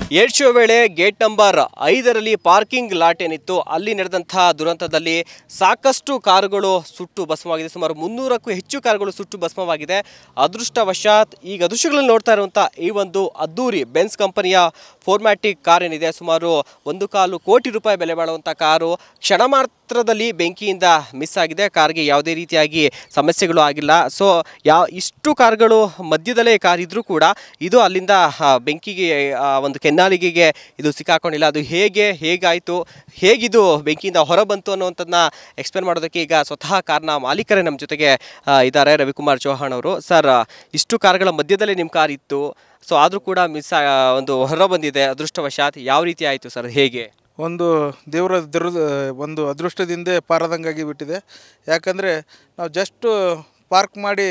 Air show ವೇಳೆ gate number ಐದರಲ್ಲಿ parking lot ಏನಿತ್ತು ಅಲ್ಲಿ ನಡೆದಂತಹ ದುರಂತದಲ್ಲಿ ಸಾಕಷ್ಟು ಕಾರುಗಳು ಸುಟ್ಟು ಭಸ್ಮವಾಗಿದೆ ಸುಮಾರು ಮುನ್ನೂರಕ್ಕೂ ಹೆಚ್ಚು ಕಾರುಗಳು ಸುಟ್ಟು ಭಸ್ಮವಾಗಿದೆ ಅದೃಷ್ಟವಶಾತ್ ಈಗ ದೃಶ್ಯಗಳಲ್ಲಿ ನೋಡ್ತಾ ಇರುವಂಥ ಈ ಒಂದು ಅದ್ದೂರಿ ಬೆನ್ಸ್ ಕಂಪನಿಯ ಫೋರ್ಮ್ಯಾಟಿಕ್ ಕಾರ್ ಏನಿದೆ ಸುಮಾರು ಒಂದು ಕಾಲು ಕೋಟಿ ರೂಪಾಯಿ ಬೆಲೆ ಬಾಳುವಂಥ ಕಾರು ಕ್ಷಣ ಮಾತ್ರದಲ್ಲಿ ಬೆಂಕಿಯಿಂದ ಮಿಸ್ ಆಗಿದೆ ಕಾರ್ಗೆ ಯಾವುದೇ ರೀತಿಯಾಗಿ ಸಮಸ್ಯೆಗಳು ಆಗಿಲ್ಲ ಸೊ ಯಾವ ಇಷ್ಟು ಕಾರ್ಗಳು ಮಧ್ಯದಲ್ಲೇ ಕಾರ್ ಇದ್ರೂ ಕೂಡ ಇದು ಅಲ್ಲಿಂದ ಆ, ಬೆಂಕಿಗೆ ಆ, ಒಂದು ಕೆನ್ನಾಲಿಗೆಗೆ ಇದು ಸಿಕ್ಕಾಕೊಂಡಿಲ್ಲ ಅದು ಹೇಗೆ ಹೇಗಾಯಿತು ಹೇಗಿದು ಬೆಂಕಿಯಿಂದ ಹೊರ ಬಂತು ಅನ್ನುವಂಥದ್ದನ್ನ ಎಕ್ಸ್ಪ್ಲೇನ್ ಮಾಡೋದಕ್ಕೆ ಈಗ ಸ್ವತಃ ಕಾರ್ನ ಮಾಲೀಕರೇ ನಮ್ಮ ಜೊತೆಗೆ ಆ, ಇದ್ದಾರೆ ರವಿಕುಮಾರ್ ಚೌಹಾಣ್ ಅವರು ಸರ್ ಇಷ್ಟು ಕಾರ್ಗಳ ಮಧ್ಯದಲ್ಲೇ ನಿಮ್ಮ ಕಾರ್ ಇತ್ತು ಸೊ ಆದರೂ ಕೂಡ ಮಿಸ್ ಒಂದು ಹೊರ ಬಂದಿದೆ ಅದೃಷ್ಟವಶಾತ್ ಯಾವ ರೀತಿ ಆಯಿತು ಸರ್ ಹೇಗೆ ಒಂದು ದೇವರ ದುರ್ ಒಂದು ಅದೃಷ್ಟದಿಂದ ಪಾರದಂಗಾಗಿ ಬಿಟ್ಟಿದೆ ಯಾಕಂದರೆ ನಾವು ಜಸ್ಟು ಪಾರ್ಕ್ ಮಾಡಿ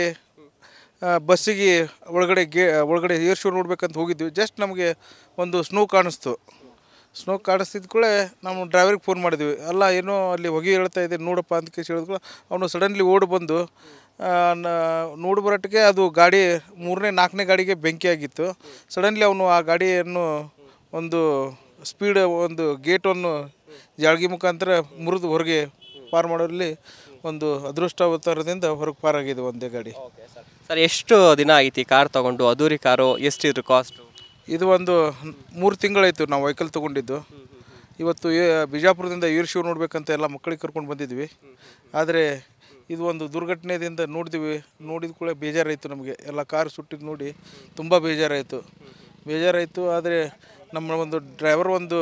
ಆ, ಬಸ್ಸಿಗೆ ಒಳಗಡೆ ಗೇ ಒಳಗಡೆ ಏರ್ ಶೋ ನೋಡ್ಬೇಕಂತ ಹೋಗಿದ್ವಿ ಜಸ್ಟ್ ನಮಗೆ ಒಂದು ಸ್ನೋ ಕಾಣಿಸ್ತು ಸ್ನೋ ಕಾಣಿಸ್ತಿದ್ದ ಕೂಡ ನಾವು ಡ್ರೈವರಿಗೆ ಫೋನ್ ಮಾಡಿದ್ವಿ ಅಲ್ಲ ಏನೋ ಅಲ್ಲಿ ಹೊಗೆ ಹೇಳ್ತಾ ಇದೆ ನೋಡಪ್ಪ ಅಂತ ಕೇಳಿ ಹೇಳಿದ್ರು ಅವನು ಸಡನ್ಲಿ ಓಡಿ ಬಂದು ಆ, ನ- ನೋಡಿ ಬರೋಟ್ಟಿಗೆ ಅದು ಗಾಡಿ ಮೂರನೇ ನಾಲ್ಕನೇ ಗಾಡಿಗೆ ಬೆಂಕಿ ಆಗಿತ್ತು ಸಡನ್ಲಿ ಅವನು ಆ ಗಾಡಿಯನ್ನು ಒಂದು ಸ್ಪೀಡ್ ಒಂದು ಗೇಟನ್ನು ಜಾಳ್ಗಿ ಮುಖಾಂತರ ಮುರಿದು ಹೊರಗೆ ಪಾರ್ ಮಾಡೋರಲ್ಲಿ ಒಂದು ಅದೃಷ್ಟಾವತಾರದಿಂದ ಹೊರಗೆ ಪಾರಾಗಿದೆ ಒಂದೇ ಗಾಡಿ ಸರ್ ಎಷ್ಟು ದಿನ ಆಗೈತಿ ಕಾರ್ ತಗೊಂಡು ಅದೂರಿ ಕಾರು ಎಷ್ಟಿದ್ರು ಕಾಸ್ಟು ಇದು ಒಂದು ಮೂರು ತಿಂಗಳಾಯಿತು ನಾವು ವೆಹಿಕಲ್ ತೊಗೊಂಡಿದ್ದು ಇವತ್ತು ಏ- ಬಿಜಾಪುರದಿಂದ ಏರ್ ಶೋ ನೋಡ್ಬೇಕಂತ ಎಲ್ಲ ಮಕ್ಕಳಿಗೆ ಕರ್ಕೊಂಡು ಬಂದಿದ್ವಿ ಆದರೆ ಇದು ಒಂದು ದುರ್ಘಟನೆಯಿಂದ ನೋಡಿದ್ವಿ ನೋಡಿದ ಕೂಡ ಬೇಜಾರಾಯಿತು ನಮಗೆ ಎಲ್ಲ ಕಾರ್ ಸುಟ್ಟಿದ್ದು ನೋಡಿ ತುಂಬ ಬೇಜಾರಾಯಿತು ಬೇಜಾರಾಯಿತು ಆದರೆ ನಮ್ಮ ಒಂದು ಡ್ರೈವರ್ ಒಂದು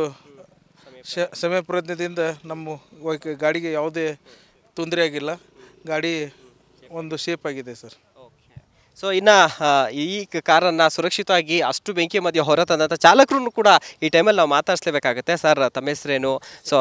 ಶ ಸಮಯ ಪ್ರಜ್ಞದಿಂದ ನಮ್ಮ ವೈಕ- ಗಾಡಿಗೆ ಯಾವುದೇ ತೊಂದರೆ ಆಗಿಲ್ಲ ಗಾಡಿ ಒಂದು ಶೇಪ್ ಆಗಿದೆ ಸರ್ ಸೊ ಇನ್ನು ಈ ಕ- ಕಾರನ್ನು ಸುರಕ್ಷಿತವಾಗಿ ಅಷ್ಟು ಬೆಂಕಿ ಮಧ್ಯೆ ಹೊರ ತಂದಂಥ ಚಾಲಕರನ್ನು ಕೂಡ ಈ ಟೈಮಲ್ಲಿ ನಾವು ಮಾತಾಡಿಸ್ಲೇಬೇಕಾಗುತ್ತೆ ಸರ್ ತಮ್ಮ ಹೆಸರೇನು ಸೊ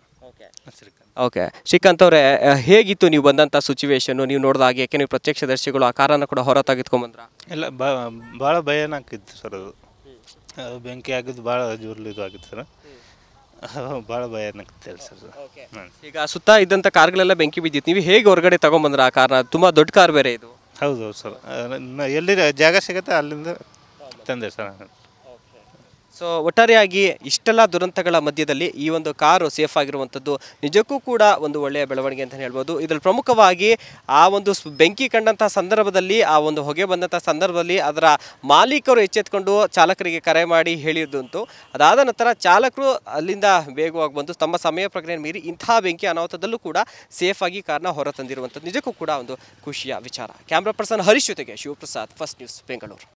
ಓಕೆ ಶ್ರೀಕಾಂತ್ ಅವರೇ ಆ, ಹೇಗಿತ್ತು ನೀವು ಬಂದಂಥ ಸಿಚುವೇಶನ್ನು ನೀವು ನೋಡಿದಾಗ ಯಾಕೆ ನೀವು ಪ್ರತ್ಯಕ್ಷದರ್ಶಿಗಳು ಆ ಕಾರನ್ನು ಕೂಡ ಹೊರ ತೆಗೆದುಕೊಂಬಂದ್ರ ಇಲ್ಲ ಭಾಳ ಭಯಾನಕಿತ್ತು ಸರ್ ಅದು ಅದು ಬೆಂಕಿ ಆಗಿದ್ದು ಭಾಳ ಜೋರ್ಲಿ ಇದು ಆಗಿತ್ತು ಸರ್ ಭಾಳ ಭಯಾನಕಿತ್ತು ಸರ್ ಅದು. ಹ್ಮ್. ಈಗ ಸುತ್ತ ಇದ್ದಂಥ ಕಾರ್ಗಳೆಲ್ಲ ಬೆಂಕಿ ಬಿದ್ದಿತ್ತು ನೀವು ಹೇಗೆ ಹೊರಗಡೆ ತಗೊಂಬಂದ್ರ ಆ ಕಾರ್ನ ತುಂಬ ದೊಡ್ಡ ಕಾರ್ ಬೇರೆ ಇದು ಹೌದು ಹೌದು ಸರ್ ನ- ಎಲ್ಲಿ ಜಾಗ ಸಿಗುತ್ತೆ ಅಲ್ಲಿಂದ ತಂದೆ ಸರ್ ನಾನು. ಸೊ ಒಟ್ಟಾರೆಯಾಗಿ ಇಷ್ಟೆಲ್ಲ ದುರಂತಗಳ ಮಧ್ಯದಲ್ಲಿ ಈ ಒಂದು ಕಾರು ಸೇಫ್ ಆಗಿರುವಂಥದ್ದು ನಿಜಕ್ಕೂ ಕೂಡ ಒಂದು ಒಳ್ಳೆಯ ಬೆಳವಣಿಗೆ ಅಂತ ಹೇಳ್ಬೋದು ಇದರಲ್ಲಿ ಪ್ರಮುಖವಾಗಿ ಆ ಒಂದು ಸ್- ಬೆಂಕಿ ಕಂಡಂಥ ಸಂದರ್ಭದಲ್ಲಿ ಆ ಒಂದು ಹೊಗೆ ಬಂದಂಥ ಸಂದರ್ಭದಲ್ಲಿ ಅದರ ಮಾಲೀಕರು ಎಚ್ಚೆತ್ಕೊಂಡು ಚಾಲಕರಿಗೆ ಕರೆ ಮಾಡಿ ಹೇಳಿದ್ದುಂಟು ಅದಾದ ನಂತರ ಚಾಲಕರು ಅಲ್ಲಿಂದ ವೇಗವಾಗಿ ಬಂದು ತಮ್ಮ ಸಮಯ ಪ್ರಜ್ಞೆ ಮೀರಿ ಇಂತಹ ಬೆಂಕಿ ಅನಾಹುತದಲ್ಲೂ ಕೂಡ ಸೇಫ್ ಆಗಿ ಕಾರ್ನ ಹೊರ ತಂದಿರುವಂಥದ್ದು ನಿಜಕ್ಕೂ ಕೂಡ ಒಂದು ಖುಷಿಯ ವಿಚಾರ ಕ್ಯಾಮ್ರಾ ಪರ್ಸನ್ ಹರೀಶ್ ಜೊತೆಗೆ ಶಿವಪ್ರಸಾದ್ ಫಸ್ಟ್ ನ್ಯೂಸ್ ಬೆಂಗಳೂರು